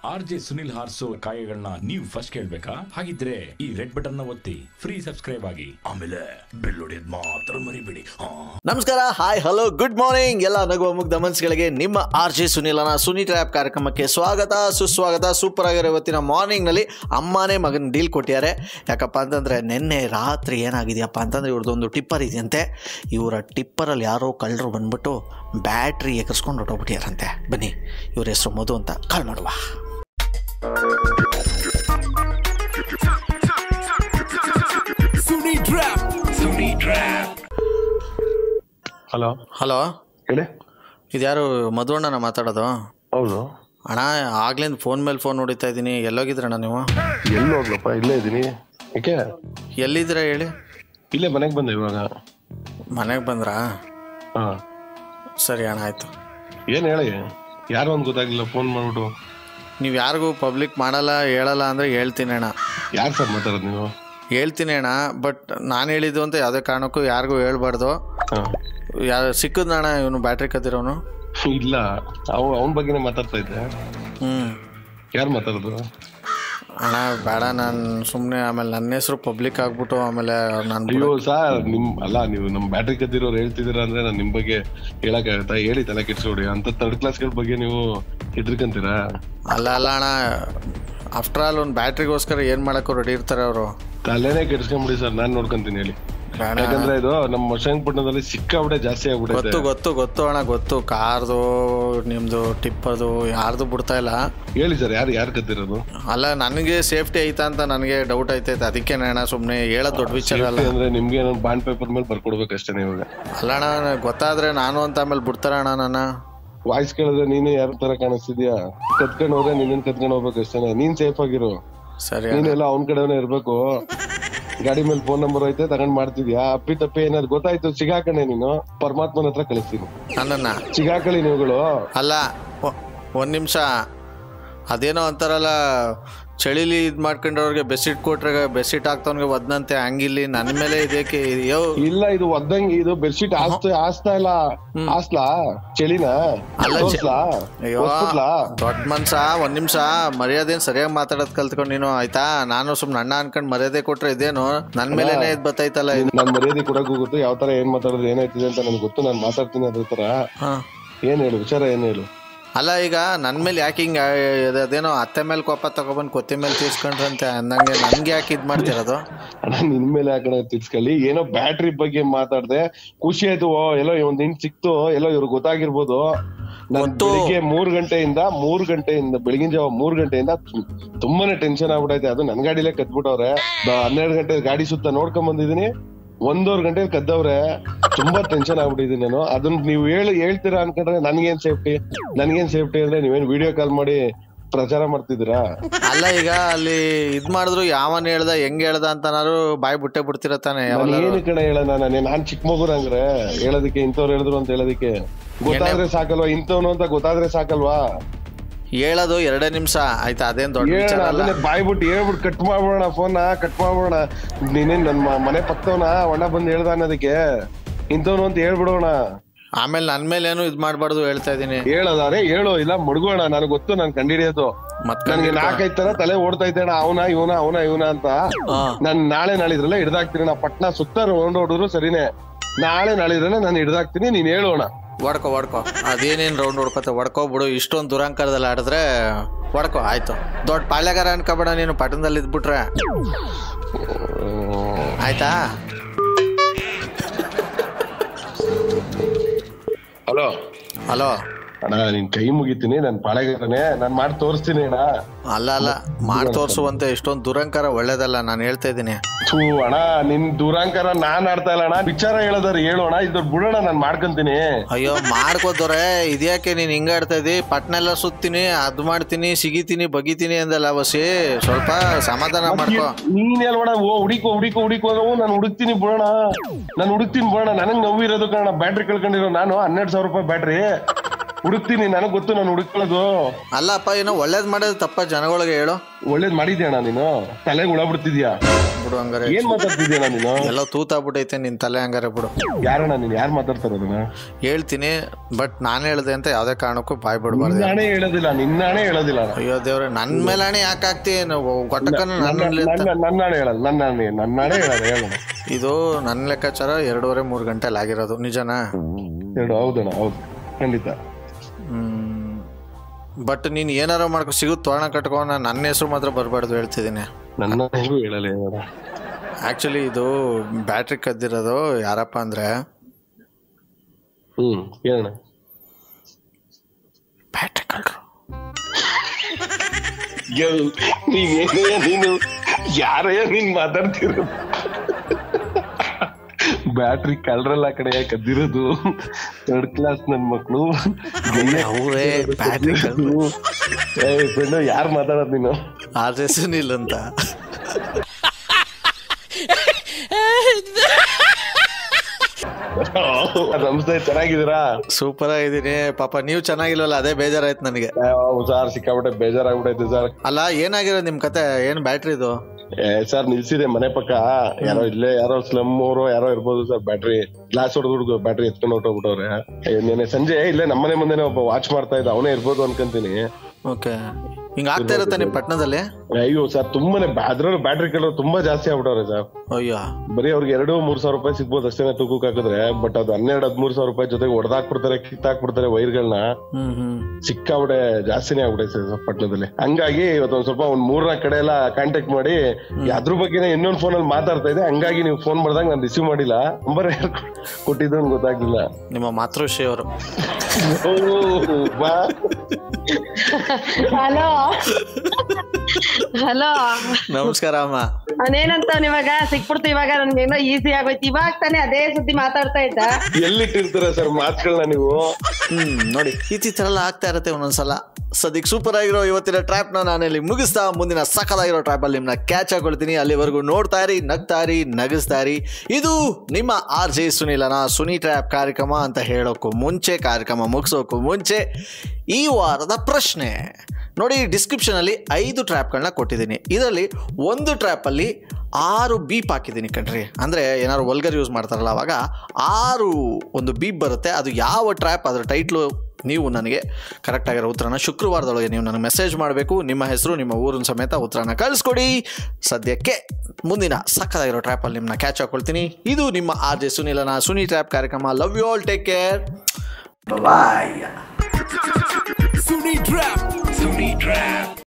R J Sunil ಹಾರ್ಸೋ ಕಾಯಗಳನ್ನ ನೀವು ಫಸ್ಟ್ ಕೇಳ್ಬೇಕಾ ಹಾಗಿದ್ರೆ ಈ ರೆಡ್ ಬಟನ್ ನ ಒತ್ತಿ ಫ್ರೀ ಸಬ್ಸ್ಕ್ರೈಬ್ ಆಗಿ ಆಮೇಲೆ ಬೆಲ್ ಹೊಡೆಯೋದ್ ಮಾತ್ರ ಮರಿಬೇಡಿ ಹಾ ನಮಸ್ಕಾರ ಹಾಯ್ ಹಲೋ ಗುಡ್ ಮಾರ್ನಿಂಗ್ ಎಲ್ಲ ನಗುವ ಮುಗ್ಧ ಮನಸ್ಸುಗಳಿಗೆ ನಿಮ್ಮ ಆರ್ ಜೆ ಸುನಿಲನ ಸುನಿ ಟ್ರ್ಯಾಪ್ ಕಾರ್ಯಕ್ರಮಕ್ಕೆ ಸ್ವಾಗತ ಸುಸ್ವಾಗತ ಸೂಪರ್ ಆಗಿರೋ ಇವತ್ತಿನ ಮಾರ್ನಿಂಗ್ನಲ್ಲಿ ಅಮ್ಮನೇ ಮಗನ ಡೀಲ್ ಕೊಟ್ಟಿದ್ದಾರೆ ಯಾಕಪ್ಪ ಅಂತಂದರೆ ನಿನ್ನೆ ರಾತ್ರಿ ಏನಾಗಿದೆಯಪ್ಪ ಅಂತಂದರೆ ಇವ್ರದ್ದೊಂದು ಟಿಪ್ಪರ್ ಇದೆಯಂತೆ ಇವರ ಟಿಪ್ಪರಲ್ಲಿ ಯಾರೋ ಕಳ್ಳರು ಬಂದ್ಬಿಟ್ಟು ಬ್ಯಾಟ್ರಿ ಎಕರ್ಸ್ಕೊಂಡು ಹೊಟ್ಟೋಗ್ಬಿಟ್ಟಿಯಾರಂತೆ ಬನ್ನಿ ಇವ್ರ ಹೆಸರು ಮಧು ಅಂತ ಕಾಲ್ ಮಾಡುವ ಹಲೋ ಹಲೋ ಹೇಳಿ ಇದ್ಯಾರು ಮಧು ಅಣ್ಣನ ಮಾತಾಡೋದು ಹೌದು ಅಣ್ಣ ಆಗ್ಲಿಂದ ಫೋನ್ ಮೇಲೆ ಫೋನ್ ಹೊಡಿತಾ ಇದ್ದೀನಿ ಎಲ್ಲೋಗಿದ್ರಣ್ಣ ನೀವು ಎಲ್ಲಿ ಹೋಗ್ಲಪ್ಪ ಇಲ್ಲೇ ಇದ್ದೀನಿ ಯಾಕೆ ಎಲ್ಲಿದ್ದೀರಾ ಹೇಳಿ ಇಲ್ಲೇ ಮನೆಗೆ ಬಂದೆ ಇವಾಗ ಮನೆಗೆ ಬಂದ್ರಾ ಹಾ ಸರಿ ಅಣ್ಣ ಆಯಿತು ಏನ್ ಹೇಳಿ ಯಾರು ಅಂತ ಗೊತ್ತಾಗ್ಲಿಲ್ಲ ಫೋನ್ ಮಾಡ್ಬಿಟ್ಟು ನೀವು ಯಾರಿಗೂ ಪಬ್ಲಿಕ್ ಮಾಡಲ್ಲ ಹೇಳಲ್ಲ ಅಂದರೆ ಹೇಳ್ತೀನಿ ಅಣ್ಣ ಯಾರು ಸರ್ ಮಾತಾಡೋದು ನೀವು ಹೇಳ್ತೀನಿ ಅಣ್ಣ ಬಟ್ ನಾನು ಹೇಳಿದ್ದು ಅಂತ ಯಾವುದೇ ಕಾರಣಕ್ಕೂ ಯಾರಿಗೂ ಹೇಳ್ಬಾರ್ದು ಹಾ ಯಾರು ಸಿಕ್ಕದ್ನಣ್ಣ ಇವನು ಬ್ಯಾಟ್ರಿ ಕದ್ದಿರೋನು ಇಲ್ಲ ಅವ್ ಅವನ ಬಗ್ಗೆನೇ ಮಾತಾಡ್ತಾ ಇದ್ದೆ ಹ್ಞೂ ಯಾರು ಮಾತಾಡೋದು ಅಣ್ಣ ಬೇಡ ನಾನು ಸುಮ್ಮನೆ ಆಮೇಲೆ ನನ್ನ ಹೆಸರು ಪಬ್ಲಿಕ್ ಆಗ್ಬಿಟ್ಟು ಆಮೇಲೆ ನಾನು ಅಯ್ಯೋ ಸರ್ ನಿಮ್ ಅಲ್ಲ ನೀವು ನಮ್ ಬ್ಯಾಟ್ರಿ ಕದ್ದಿರೋರು ಹೇಳ್ತಿದ್ದೀರಾ ಅಂದ್ರೆ ನಾನು ನಿಮ್ ಬಗ್ಗೆ ಹೇಳಕ್ಕಾಗತ್ತಾ ಹೇಳಿ ತಲೆ ಕೆಡ್ಸ್ಕೊಡಿ ಅಂತ ಥರ್ಡ್ ಕ್ಲಾಸ್ಗಳ ಬಗ್ಗೆ ನೀವು ಹೆದರ್ಕಂತೀರಾ ಅಲ್ಲ ಅಲ್ಲ ಅಣ್ಣ ಆಫ್ಟರ್ ಆಲ್ ಒಂದು ಬ್ಯಾಟ್ರಿಗೋಸ್ಕರ ಏನು ಮಾಡೋಕ್ಕೂ ರೆಡಿ ಇರ್ತಾರೆ ಅವರು ತಲೆನೇ ಕೆಡ್ಸ್ಕೊಂಬಿಡಿ ಸರ್ ನಾನ್ ನೋಡ್ಕೊಂತೀನಿ ಹೇಳಿ ಬೇಡ ಯಾಕಂದ್ರೆ ಇದು ನಮ್ಮ ಶ್ರೀರಂಗಪಟ್ಟಣದಲ್ಲಿ ಸಿಕ್ಕಾಬಿಟ್ಟೆ ಜಾಸ್ತಿ ಆಗ್ಬಿಟ್ಟೈತೆ ಗೊತ್ತು ಗೊತ್ತು ಗೊತ್ತು ಅಣ್ಣ ಗೊತ್ತು ಕಾರ್ದು ನಿಮ್ಮದು ಟಿಪ್ಪದು ಯಾರ್ದು ಬಿಡ್ತಾ ಇಲ್ಲ ಹೇಳಿ ಸರ್ ಯಾರು ಯಾರು ಕದ್ದಿರೋದು ಅಲ್ಲ ನನಗೆ ಸೇಫ್ಟಿ ಐತಾ ಅಂತ ನನಗೆ ಡೌಟ್ ಐತೈತೆ ಅದಕ್ಕೆ ಅಣ್ಣ ಸುಮ್ಮನೆ ಹೇಳೋದು ದೊಡ್ಡ ವಿಚಾರ ಅಲ್ಲ Safety ಅಂದ್ರೆ ನಿಮ್ಗೆ ಏನೋ ಬಾಂಡ್ ಪೇಪರ್ ಮೇಲೆ ಬರ್ಕೊಡ್ಬೇಕಷ್ಟೇ ಇವಾಗ ಅಲ್ಲ ಅಣ್ಣ ಗೊತ್ತಾದ್ರೆ ನಾನು ಅಂತ ಆಮೇಲೆ ಬಿಡ್ತಾರ ಅಣ್ಣ ನನ್ನ ವಾಯ್ಸ್ ಕೇಳಿದ್ರೆ ನೀನು ಯಾರ ತರ ಕಾಣಿಸ್ತಿದ್ಯಾ ಕತ್ಕೊಂಡ್ ಹೋದ್ರೆ ನೀನೇನ್ ಕತ್ಕೊಂಡ್ ಹೋಗ್ಬೇಕಷ್ಟೇ ನೀನ್ ಸೇಫ್ ಆಗಿರು ಸರಿ ಅಣ್ಣ ನೀನೆಲ್ಲ ಅವ್ನ ಕಡೆನೇ ಇರ್ಬೇಕು ಗಾಡಿ ಮೇಲೆ ಫೋನ್ ನಂಬರ್ ಐತೆ ತಗೊಂಡ್ ಮಾಡ್ತಿದ್ಯಾ ಅಪ್ಪಿ ತಪ್ಪಿ ಏನಾದ್ರು ಗೊತ್ತಾಯ್ತು ಸಿಗಾಕಣೆ ನೀನು ಪರಮಾತ್ಮನ ಹತ್ರ ಕಳಿಸ್ತೀನಿ ನನ್ನನ್ನ ಸಿಗಾಕಳಿ ನೀವುಗಳು ಅಲ್ಲ ಒ- ಒಂದ್ ನಿಮಿಷ ಅದೇನೋ ಅಂತಾರಲ್ಲ ಚಳಿಲಿ ಇದು ಮಾಡ್ಕೊಂಡವ್ರಿಗೆ ಬೆಸಿಟ್ ಕೊಟ್ರೆ ಬೆಸಿಟ್ ಹಾಕ್ತವನ್ಗೆ ಒದ್ನಂತೆ ಹಂಗಿಲ್ಲಿ ನನ್ನ ಮೇಲೆ ಇದಕ್ಕೆ ಯೋ ಇಲ್ಲ ಇದು ಒದ್ದಂಗ್ ಇದು ಬೆಡ್ಶೀಟ್ ಆಸ್ತ ಆಸ್ತಾ ಇಲ್ಲ ಆಸ್ಲಾ ಚಳಿನ ಅಲ್ಲ, ಚ- ತೋರ್ಸ್ಲಾ? ಅಯ್ಯೋ ಹೊಸ್ಬಿಟ್ಲಾ? ದೊಡ್ಡ ಮನ್ಸ ಒಂದ್ ನಿಮಿಷ ಮರ್ಯಾದೆನ್ ಸರಿಯಾಗಿ ಮಾತಾಡೋದ್ ಕಲ್ತ್ಕೊಂಡು ನೀನು ಆಯ್ತಾ ನಾನು ಸುಮ್ನೆ ಅಣ್ಣ ಅನ್ಕೊಂಡ್ ಮರ್ಯಾದೆ ಕೊಟ್ರೆ ಇದೇನು ನನ್ ಮೇಲೆನೆ ಇದ್ ಬತ್ತೈತಲ್ಲ ಇದು ನಾನ್ ಮರ್ಯಾದೆ ಕೊಡಕ್ ಹೋಗುತ್ತೆ ಯಾವ ತರ ಏನ್ ಮಾತಾಡೋದು ಏನಾಯ್ತಿದೆ ಅಂತ ನನ್ಗೆ ಗೊತ್ತು ನಾನ್ ಮಾತಾಡ್ತೀನಿ ಅದ್ರ ತರ ಹಾ ಏನ್ ಹೇಳು ವಿಚಾರ ಏನ್ ಹೇಳು ಅಲ್ಲ ಈಗ ನನ್ ಮೇಲೆ ಯಾಕೆ ಹಿಂಗ ಅದೇನೋ ಅತ್ತೆ ಮೇಲೆ ಕೋಪ ತಗೊಬಂದ್ ಕೊತ್ತಿ ಮೇಲೆ ತೀರ್ಸ್ಕೊಂಡ್ರಂತೆ ಅಂದಂಗೆ ನನ್ಗೆ ಯಾಕೆ ಇದ್ ಮಾಡ್ತಿರೋದು ಅಣ್ಣ ನಿನ್ ಮೇಲೆ ಯಾಕಣ ತಿರ್ಸ್ಕೊಳ್ಳಿ ಏನೋ ಬ್ಯಾಟ್ರಿ ಬಗ್ಗೆ ಮಾತಾಡ್ದೆ ಖುಷಿ ಆಯ್ತು ಓ ಎಲ್ಲೋ ಒಂದ್ ಹಿಂಗ್ ಸಿಕ್ತು ಎಲ್ಲೋ ಇವ್ರಿಗೆ ಗೊತ್ತಾಗಿರ್ಬೋದು ನಾನ್ ಗೊತ್ತು. ಬೆಳಿಗ್ಗೆ ಮೂರ್ ಗಂಟೆಯಿಂದ ಮೂರ್ ಗಂಟೆಯಿಂದ ಬೆಳಗಿನ ಜಾವ ಮೂರ್ ಗಂಟೆಯಿಂದ ತು- ತುಂಬಾನೇ ಟೆನ್ಷನ್ ಆಗ್ಬಿಟ್ಟೈತೆ ಅದು ನನ್ ಗಾಡಿಲೇ ಕದ್ಬಿಟ್ಟವ್ರೆ ಬ- ಹನ್ನೆರಡು ಗಂಟೆ ಗಾಡಿ ಸುತ್ತ ನೋಡ್ಕೊಂಡ್ ಬಂದಿದೀನಿ ಒಂದೂವರೆ ಗಂಟೆ ಕದ್ದವ್ರೆ ತುಂಬಾ ಟೆನ್ಷನ್ ಆಗ್ಬಿಟ್ಟಿದೀನಿ ನಾನು ಅದನ್ನ ನೀವು ಹೇಳಿ ಹೇಳ್ತೀರಾ ಅನ್ಕೊಂಡ್ರೆ ನನ್ಗೇನ್ ಸೇಫ್ಟಿ ನನ್ಗೇನ್ ಸೇಫ್ಟಿ ಅಂದ್ರೆ ನೀವೇನ್ ವಿಡಿಯೋ ಕಾಲ್ ಮಾಡಿ ಪ್ರಚಾರ ಮಾಡ್ತಿದ್ದೀರಾ ಅಲ್ಲ ಈಗ ಅಲ್ಲಿ ಇದ್ ಮಾಡಿದ್ರು ಯಾವನ್ ಹೇಳ್ದ ಹೆಂಗ್ ಹೇಳ್ದ ಅಂತನಾರು ಬಾಯ್ ಬಿಟ್ಟೆ ಬಿಡ್ತಿರ ತಾನೆ ನಾನು ಯಾವಲ್ಲ ಏನು ಕಡೆ ಹೇಳೋಣ ನಾನು ನಾನ್ ಚಿಕ್ಕ ಮಗುರಂಗ್ರೆ ಹೇಳೋದಕ್ಕೆ ಇಂಥವ್ರು ಹೇಳಿದ್ರು ಅಂತ ಹೇಳೋದಕ್ಕೆ ಗೊತ್ತಾದ್ರೆ ಸಾಕಲ್ವಾ ಇಂಥವ್ನು ಅಂತ ಗೊತ್ತಾದ್ರೆ ಸಾಕಲ್ವಾ ಹೇಳೋದು ಎರಡೇ ನಿಮಿಷ ಆಯ್ತಾ ಅದೇನ್ ದೊಡ್ಡ ಹೇಳೋಣ ವಿಚಾರ ಅಲ್ಲ ಅದನ್ನೇ ಬಾಯ್ಬಿಟ್ಟು ಹೇಳ್ಬಿಟ್ಟು ಕಟ್ ಮಾಡ್ಬಿಡೋಣ ಫೋನ್ ಕಟ್ ಮಾಡ್ಬಿಡೋಣ ನೀನೇನ್ ನನ್ ಮ- ಮನೆ ಪಕ್ಕವನ ಒಣ ಬಂದು ಹೇಳ್ದ ಅನ್ನೋದಕ್ಕೆ ಇಂಥವ್ನು ಅಂತ ಹೇಳ್ಬಿಡೋಣ ಆಮೇಲೆ ನನ್ ಮೇಲೆ ಏನು ಇದ್ ಮಾಡ್ಬಾರ್ದು ಹೇಳ್ತಾ ಇದೀನಿ ಹೇಳೋದಾರೆ ಹೇಳು ಇಲ್ಲ ಮಡ್ಗೋಣ ನನಗೆ ಗೊತ್ತು ನಾನು ಕಂಡಿಡಿಯೋದು ಮತ್ ನನ್ಗೆ ನಾಲ್ಕೈದು ತರ ತಲೆ ಓಡ್ತಾ ಅಣ್ಣ ಅವನ ಇವನ ಅವನ ಇವನ ಅಂತ ಹಾ. ನಾನ್ ನಾಳೆ ನಾಳಿದ್ರಲ್ಲ ಹಿಡ್ದಾಕ್ತೀನಿ ನಾ ಪಟ್ನ ಸುತ್ತ ರೌಂಡ್ ಹೊಡಿದ್ರು ಸರಿನೇ ನಾಳೆ ನಾಳಿದ್ರಲ್ಲ ನಾನು ಹಿಡ್ದಾಕ್ತೀನಿ ನೀನ್ ಹೇಳೋಣ ಹೊಡ್ಕೊ ಹೊಡ್ಕೊ ಅದೇನೇನ್ ರೌಂಡ್ ಹೊಡ್ಕೊತ ಹೊಡ್ಕೊ ಬಿಡು ಇಷ್ಟೊಂದು ದುರಂಕಾರದಲ್ಲಿ ಆಡಿದ್ರೆ ಹೊಡ್ಕೊ ಆಯ್ತು ದೊಡ್ಡ ಪಾಳ್ಯಗಾರ ಅನ್ಕೋಬೇಡ ನೀನು ಪಟ್ಟಣದಲ್ಲಿ ಇದ್ಬಿಟ್ರೆ ಆಯ್ತಾ ಹಲೋ ಹಲೋ ಅಣ್ಣ ನಿನ್ ಕೈ ಮುಗಿತೀನಿ ನಾನು ಪಾಳೆಗಾರನೆ ನಾನ್ ಮಾಡಿ ತೋರಿಸ್ತೀನಿ ಅಣ್ಣ ಅಲ್ಲ ಅಲ್ಲ ಮಾಡಿ ತೋರ್ಸುವಂತೆ ಇಷ್ಟೊಂದು ದುರಂಕಾರ ಒಳ್ಳೇದಲ್ಲ ನಾನು ಹೇಳ್ತಾ ಇದ್ದೀನಿ ಥೂ ಅಣ್ಣ ನಿನ್ ದುರಾಂಕಾರ ನಾನ್ ಆಡ್ತಾ ಇಲ್ಲ ಅಣ್ಣ ವಿಚಾರ ಹೇಳೋದಾರೆ ಹೇಳೋಣ ಇದು ಬಿಡೋಣ ನಾನ್ ಮಾಡ್ಕೊಂತೀನಿ ಅಯ್ಯೋ ಮಾಡ್ಕೋದವ್ರೆ ಇದ್ಯಾಕೆ ನೀನ್ ಹಿಂಗ ಆಡ್ತಾ ಇದ್ದಿ ಪಟ್ನೆಲ್ಲ ಸುತ್ತೀನಿ ಅದ್ ಮಾಡ್ತೀನಿ ಸಿಗಿತೀನಿ ಬಗಿತೀನಿ ಅಂದಲ್ಲ ಬಸಿ ಸ್ವಲ್ಪ ಸಮಾಧಾನ ಮಾಡ್ಕೊ ನೀನ್ ಹೇಳ್ಬೇಡ ಓ ಹುಡಿಕೋ ಹುಡಿಕೋ ಹುಡಿಕೋ ಅಂದ್ರೆ ನಾನು ಹುಡುಕ್ತೀನಿ ಬಿಡೋಣ ನಾನು ಹುಡುಕ್ತೀನಿ ಬಿಡೋಣ ನನಗ್ ನೋವಿರೋದು ಕಾರಣ ಬ್ಯಾಟ್ರಿ ಕಳ್ಕೊಂಡಿರೋ ನಾನು ಹನ್ನೆರಡು ಸಾವಿರ ರೂಪಾಯಿ ಬ್ಯಾಟ್ರಿ ಹುಡುಕ್ತೀನಿ ನನಗ್ ಗೊತ್ತು ನಾನು ಹುಡುಕೊಳ್ಳೋದು ಅಲ್ಲಪ್ಪ ಏನೋ ಒಳ್ಳೇದ್ ಮಾಡೋದು ತಪ್ಪ ಜನಗಳಿಗೆ ಹೇಳು ಒಳ್ಳೇದ್ ಮಾಡಿದ್ಯಾಣ ನೀನು ತಲೆಗೆ ಹುಳ ಬಿಡ್ತಿದ್ಯಾ ಬಿಡು ಹಂಗಾರೆ ಏನ್ ಮಾತಾಡ್ತಿದ್ಯಾಣ ನೀನು ಎಲ್ಲ ತೂತಾಗ್ಬಿಟ್ಟೈತೆ ನಿನ್ ತಲೆ ಹಂಗಾರೆ ಬಿಡು ಯಾರಣ್ಣ ನೀನ್ ಯಾರು ಮಾತಾಡ್ತಾರ ಅದನ್ನ ಹೇಳ್ತೀನಿ ಬಟ್ ನಾನು ಹೇಳ್ದೆ ಅಂತ ಯಾವ್ದೇ ಕಾರಣಕ್ಕೂ ಬಾಯ್ ಬಿಡ್ಬಾರ್ದು ನಾನೇ ಹೇಳೋದಿಲ್ಲ ನಿನ್ನಾಣೆ ಹೇಳೋದಿಲ್ಲ ಅಣ್ಣ. ಅಯ್ಯೋ ದೇವ್ರೆ ನನ್ ಮೇಲಾಣೆ ಯಾಕೆ ಆಗ್ತೀಯ ಗೊಟ್ಟಕ್ಕನ ನನ್ನ ನನ್ನ ನನ್ನಾಣೆ ಹೇಳಲ್ಲ ನನ್ನಾಣೆ ನನ್ನಾಣೆ ಹೇಳಲ್ಲ ಹೇಳೋಣ ಇದು ನನ್ನ ಲೆಕ್ಕಾಚಾರ ಎರಡೂವರೆ ಮೂರು ಗಂಟೆಲಿ ಆಗಿರೋದು ನಿಜನಾ ಹೇಳು ಹೌದಣ್ಣ ಹೌದು ಖಂಡಿತ ಬಟ್ ನೀನ್ ಏನಾರ ಮಾಡ್ಕೊ ಸಿಗುತ್ತ ತೋರಣ ಕಟ್ಕೊಂಡ ನನ್ನ ಹೆಸರು ಮಾತ್ರ ಬರಬಾರ್ದು ಹೇಳ್ತಿದ್ದೀನಿ ನನ್ನ ಹೆಂಗೂ ಹೇಳಲ್ಲ ಹೇಳೋಣ ಆಕ್ಚುಲಿ ಇದು ಬ್ಯಾಟ್ರಿ ಕದ್ದಿರೋದು ಯಾರಪ್ಪ ಅಂದ್ರೆ ಹ್ಮ್ ಹೇಳೋಣ ಬ್ಯಾಟ್ರಿ ಕಳ್ರು ನೀನೇನೇ ನೀನು ಯಾರಯ್ಯ ನೀನ್ ಮಾತಾಡ್ತಿರೋದು ಬ್ಯಾಟ್ರಿ ಕಳ್ರಲ್ಲ ಕಡೆ ಕದ್ದಿರೋದು ಥರ್ಡ್ ಕ್ಲಾಸ್ ನನ್ ಮಕ್ಳು ಅವರೇ ಬ್ಯಾಟ್ರಿ ಕಳ್ರು ಏ ಫ್ರೆಂಡ್ ಯಾರು ಮಾತಾಡೋದು ನೀನು ಆರ್ ಎಸ್ ಸುನಿಲ್ ಅಂತ ನಮಸ್ತೆ ಚೆನ್ನಾಗಿದ್ದೀರಾ ಸೂಪರ್ ಆಗಿದ್ದೀನಿ ಪಾಪ ನೀವು ಚೆನ್ನಾಗಿಲ್ವಲ್ಲ ಅದೇ ಬೇಜಾರಾಯ್ತು ನನಗೆ ಸರ್ ಸಿಕ್ಕಾಬಿಟ್ಟೆ ಬೇಜಾರಾಗ್ಬಿಟ್ಟೈತೆ ಸರ್ ಅಲ್ಲ ಏನಾಗಿರೋ ನಿಮ್ ಕತೆ ಏನ್ ಬ್ಯಾಟ್ರಿ ಇದು ಏ ಸರ್ ನಿಲ್ಸಿದೆ ಮನೆ ಪಕ್ಕ ಯಾರೋ ಇಲ್ಲೇ ಯಾರೋ ಸ್ಲಮ್ ಅವರು ಯಾರೋ ಇರ್ಬೋದು ಸರ್ ಬ್ಯಾಟ್ರಿ ಗ್ಲಾಸ್ ಹೊಡೆದು ಹುಡುಗ ಬ್ಯಾಟ್ರಿ ಎತ್ಕೊಂಡು ಹೊಟ್ಟೋಗ್ಬಿಟ್ಟವ್ರೆ ನೆನೆ ಸಂಜೆ ಇಲ್ಲೇ ನಮ್ಮನೆ ಮುಂದೆನೆ ಒಬ್ಬ ವಾಚ್ ಮಾಡ್ತಾ ಇದ್ದ ಅವನೇ ಇರ್ಬೋದು ಅನ್ಕೊಂತೀನಿ ಓಕೆ ಹಿಂಗ ಆಗ್ತಾ ಇರುತ್ತೆ ನಿಮ್ ಪಟ್ಟಣದಲ್ಲಿ ಅಯ್ಯೋ ಸರ್ ತುಂಬಾನೇ ಅದ್ರಲ್ಲೂ ಬ್ಯಾಟ್ರಿ ಕಲರ್ ತುಂಬಾ ಜಾಸ್ತಿ ಆಗ್ಬಿಟ್ಟವ್ರೆ ಸರ್ ಅಯ್ಯೋ ಬರೀ ಅವ್ರಿಗೆ ಎರಡು ಮೂರ್ ಸಾವಿರ ರೂಪಾಯಿ ಸಿಗ್ಬೋದು ಅಷ್ಟೇನೆ ತೂಕಕ್ಕೆ ಹಾಕಿದ್ರೆ ಬಟ್ ಅದು ಹನ್ನೆರಡು ಹದ್ಮೂರ್ ಸಾವಿರ ರೂಪಾಯಿ ಜೊತೆಗೆ ಹೊಡೆದಾಕ್ಬಿಡ್ತಾರೆ ಕಿತ್ತಾಕ್ಬಿಡ್ತಾರೆ ವೈರ್ಗಳನ್ನ ಹ್ಮ್ ಹ್ಮ್ ಸಿಕ್ಕಾಬಿಡೆ ಜಾಸ್ತಿನೇ ಆಗ್ಬಿಟ್ಟೈತೆ ಸರ್ ಪಟ್ಟಣದಲ್ಲಿ ಹಂಗಾಗಿ ಇವತ್ತೊಂದ್ ಸ್ವಲ್ಪ ಒಂದ್ ಮೂರ್ನಾಲ್ಕು ಕಡೆ ಎಲ್ಲ ಕಾಂಟ್ಯಾಕ್ಟ್ ಮಾಡಿ ಅದ್ರ ಬಗ್ಗೆನೇ ಇನ್ನೊಂದ್ ಫೋನ್ ಅಲ್ಲಿ ಮಾತಾಡ್ತಾ ಇದ್ದೆ ಹಂಗಾಗಿ ನೀವು ಫೋನ್ ಮಾಡಿದಾಗ ನಾನು ರಿಸೀವ್ ಮಾಡಿಲ್ಲ ನಂಬರ್ ಕೊಟ್ಟಿದ್ದು ಅಂತ ಗೊತ್ತಾಗ್ಲಿಲ್ಲ ನಿಮ್ಮ ಮಾತೃಶ್ರೀ ಅವರು ಓ, ಬಾ ಹಲೋ ಹಲೋ ನಮಸ್ಕಾರ ಅಮ್ಮ ಅದೇನಂತ ಇವಾಗ ಸಿಕ್ಬಿಡ್ತು ಇವಾಗ ನನ್ಗೇನೋ ಈಸಿ ಆಗೋಯ್ತು ಇವಾಗ ತಾನೇ ಅದೇ ಸುದ್ದಿ ಮಾತಾಡ್ತಾ ಇದ್ದ ಎಲ್ಲಿಟ್ಟಿರ್ತೀರ ಸರ್ ಮಾತುಗಳನ್ನ ನೀವು ಹ್ಮ್ ನೋಡಿ ಈ ತರ ಎಲ್ಲ ಆಗ್ತಾ ಇರತ್ತೆ ಒಂದೊಂದ್ಸಲ ಸದ್ಯಕ್ಕೆ ಸೂಪರ್ ಆಗಿರೋ ಇವತ್ತಿನ ಟ್ರ್ಯಾಪ್ ನ ನಾನು ಇಲ್ಲಿ ಮುಗಿಸ್ತಾ ಮುಂದಿನ ಸಖತ್ತಾಗಿರೋ ಟ್ರ್ಯಾಪ್ ಅಲ್ಲಿ ನಿಮ್ಮನ್ನ ಕ್ಯಾಚ್ ಹಾಕೊಳ್ತೀನಿ ಅಲ್ಲಿವರೆಗೂ ನೋಡ್ತಾ ಇರಿ ನಗ್ತಾ ಇರಿ ನಗಿಸ್ತಾ ಇರಿ ಇದು ನಿಮ್ಮ ಆರ್ ಜೆ ಸುನಿಲನ ಸುನಿ ಟ್ರ್ಯಾಪ್ ಕಾರ್ಯಕ್ರಮ ಅಂತ ಹೇಳೋಕ್ಕೂ ಮುಂಚೆ ಕಾರ್ಯಕ್ರಮ ಮುಗಿಸೋಕ್ಕೂ ಮುಂಚೆ ಈ ವಾರದ ಪ್ರಶ್ನೆ ನೋಡಿ ಡಿಸ್ಕ್ರಿಪ್ಷನಲ್ಲಿ ಐದು ಟ್ರ್ಯಾಪ್ಗಳನ್ನ ಕೊಟ್ಟಿದ್ದೀನಿ ಇದರಲ್ಲಿ ಒಂದು ಟ್ರ್ಯಾಪಲ್ಲಿ ಆರು ಬೀಪ್ ಹಾಕಿದ್ದೀನಿ ಕಣ್ರಿ ಅಂದರೆ ಏನಾದ್ರು ವಲ್ಗರ್ ಯೂಸ್ ಮಾಡ್ತಾರಲ್ಲ ಅವಾಗ ಆರು ಒಂದು ಬೀಪ್ ಬರುತ್ತೆ ಅದು ಯಾವ ಟ್ರ್ಯಾಪ್ ಅದರ ಟೈಟ್ಲು ನೀವು ನನಗೆ ಕರೆಕ್ಟಾಗಿರೋ ಉತ್ತರನ ಶುಕ್ರವಾರದೊಳಗೆ ನೀವು ನನಗೆ ಮೆಸೇಜ್ ಮಾಡಬೇಕು ನಿಮ್ಮ ಹೆಸರು ನಿಮ್ಮ ಊರಿನ ಸಮೇತ ಉತ್ತರನ ಕಳಿಸ್ಕೊಡಿ ಸದ್ಯಕ್ಕೆ ಮುಂದಿನ ಸಕ್ಕದಾಗಿರೋ ಟ್ರ್ಯಾಪಲ್ಲಿ ನಿಮ್ಮನ್ನ ಕ್ಯಾಚ್ ಹಾಕೊಳ್ತೀನಿ ಇದು ನಿಮ್ಮ ಆರ್ ಜೆ ಸುನಿಲನ ಸುನಿ ಟ್ರ್ಯಾಪ್ ಕಾರ್ಯಕ್ರಮ love you all take care bye Sunny Trap. Sunny Trap.